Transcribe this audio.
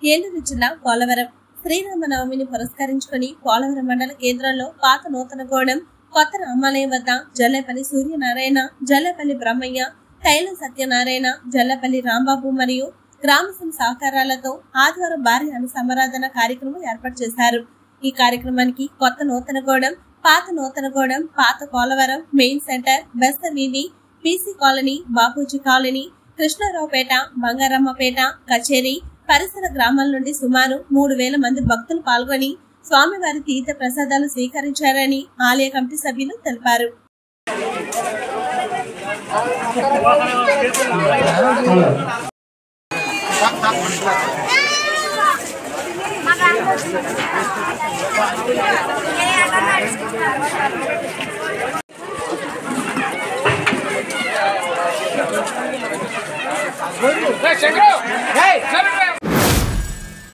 ఏలూరు జిల్లా పోలవరం శ్రీరామనవమిని పురస్కరించుకుని పోలవరం మండల కేంద్రంలో పాత నూతన గోడం కొత్త రామాలయం వద్ద జల్లేపల్లి సూర్యనారాయణ జల్లేపల్లి బ్రహ్మయ్య తైల సత్యనారాయణ జల్లపల్లి రాంబాబు మరియు గ్రామసం సహకారాలతో ఆదివారం భారీ అనుసంబరాధన కార్యక్రమం ఏర్పాటు చేశారు ఈ కార్యక్రమానికి కొత్త నూతన గోడం పాత నూతన గోడం పాత పోలవరం మెయిన్ సెంటర్ బెస్త వీధి PC colony Bapuji colony Krishnaraopeta Bangarammapeta కచేరి పరిసర గ్రామాల నుండి సుమారు మూడు వేల మంది భక్తులు పాల్గొని స్వామివారి తీర్థ ప్రసాదాలు స్వీకరించారని ఆలయ కమిటీ సభ్యులు తెలిపారు శంకర్